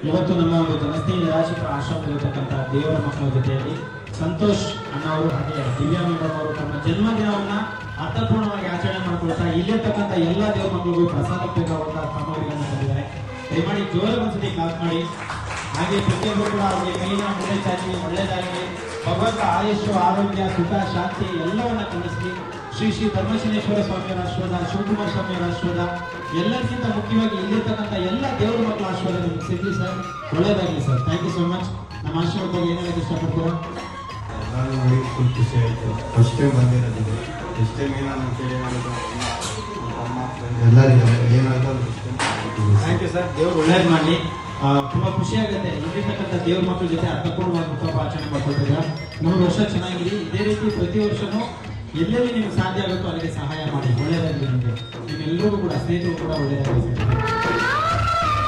ಇವತ್ತು ನಮ್ಮ ಒಂದು ಜನಸ್ನೇಹಿ ನಿರಾಶ್ರಿತರ ಆಶ್ರಮದಲ್ಲಿರ್ತಕ್ಕಂಥ ದೇವರ ಮಕ್ಕಳ ಜೊತೆಯಲ್ಲಿ ಸಂತೋಷ್ ಅಣ್ಣವರು ಹಾಗೆ ದಿವ್ಯಾ ಮೇಡಮ್ ಅವರು ತಮ್ಮ ಜನ್ಮದಿನವನ್ನ ಅರ್ಥಪೂರ್ಣವಾಗಿ ಆಚರಣೆ ಮಾಡ್ಕೊಳ್ತಾ ಇಲ್ಲಿರ್ತಕ್ಕಂಥ ಎಲ್ಲ ದೇವರ ಮಕ್ಕಳಿಗೂ ಪ್ರಸಾದ ಬೇಕಾಗುವಂತಹ ಸಾಮಗ್ರಿಗಳನ್ನ ತಂದಿದ್ದಾರೆ ದಯಮಾಡಿ ಜೋರ ಒಂದ್ಸತಿ ಕ್ಲಾಸ್ ಮಾಡಿ ಹಾಗೆ ಪ್ರತಿಯೊಬ್ಬರು ಕೂಡ ಅವರಿಗೆ ಕೈನ ಮುಂದೆ ಚಾಚಿ ಒಳ್ಳೆಯದಾಗಲಿ ಭಗವಂತ ಆಯುಷು ಆರೋಗ್ಯ ಸುಖ ಶಾಂತಿ ಎಲ್ಲವನ್ನ ಕಲಿಸಲಿ ಶ್ರೀ ಶ್ರೀ ಧರ್ಮಶನೇಶ್ವರ ಸ್ವಾಮಿಯವರ ಆಶೀರ್ವಾದ ಶಿವಕುಮಾರ ಸ್ವಾಮಿಯವರ ಆಶೀರ್ವಾದ ಎಲ್ಲರಿಗಿಂತ ಮುಖ್ಯವಾಗಿ ಇಲ್ಲಿರ್ತಕ್ಕಂಥ ಎಲ್ಲ ದೇವರ ಮಕ್ಕಳ ಆಶೀರ್ವಾದ ನಿಮ್ಗೆ ಸಿಗಲಿ ಸರ್ ಒಳ್ಳೆಯದಾಗಲಿ sir thank you so much ನಮ್ಮ ಆಶೀರ್ವಾದ ಬಗ್ಗೆ ಏನು ಹೇಳಕ್ಕೆ ಇಷ್ಟಪಡ್ತೀರಾ ನಾನು ನೋಡಿ ಫುಲ್ ಖುಷಿ ಆಯಿತು ಫಸ್ಟ್ ಟೈಮ್ ಬಂದಿರೋದು ಫಸ್ಟ್ ಟೈಮ್ ಏನಾದ್ರು ಕೇಳಿ ಮಾಡಿದ್ರು ಎಲ್ಲರಿಗೂ ಏನಾದ್ರು ಥ್ಯಾಂಕ್ ಯು ಸರ್ ದೇವ್ರು ಒಳ್ಳೇದು ಮಾಡಲಿ ತುಂಬಾ ಖುಷಿ ಆಗುತ್ತೆ ಇಲ್ಲಿರ್ತಕ್ಕಂಥ ದೇವ್ರ ಮಕ್ಕಳ ಜೊತೆ ಅರ್ಥಪೂರ್ಣವಾಗಿ ಹುಟ್ಟುಹಬ್ಬ ಆಚರಣೆ ಮಾಡ್ಕೊಳ್ತಿದ್ದೀರಾ ಮೂರು ವರ್ಷ ಚೆನ್ನಾಗಿರಿ ಇದೇ ರೀತಿ ಪ್ರತಿ ವರ್ಷನೂ ಎಲ್ಲೆಲ್ಲಿ ನಿಮ್ಗೆ ಸಾಧ್ಯ ಆಗುತ್ತೋ ಅಲ್ಲಿಗೆ ಸಹಾಯ ಮಾಡಿ ಒಳ್ಳೇದಾಗಲಿ ನಿಮಗೆ ನಿಮ್ಮೆಲ್ಲರಿಗೂ ಕೂಡ ಸ್ನೇಹಿತರು ಕೂಡ ಒಳ್ಳೇದಾಗಲಿ sir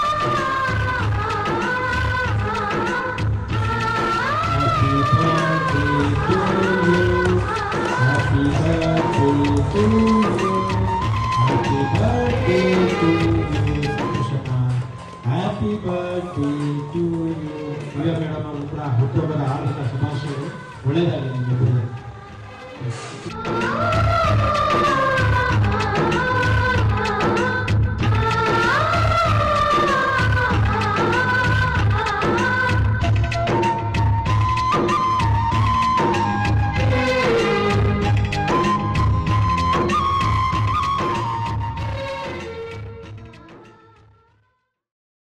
Happy birthday to you. Happy birthday to you. Happy birthday to you. ಸಂತೋಷಮ್ಮ. Happy birthday to you. Divya madam ಅವರು ಕೂಡ ಹುಟ್ಟುಹಬ್ಬದ ಹಾರ್ದಿಕ ಶುಭಾಶಯಗಳು ಒಳ್ಳೆಯದಾಗಲಿ ನಿಮಗೆ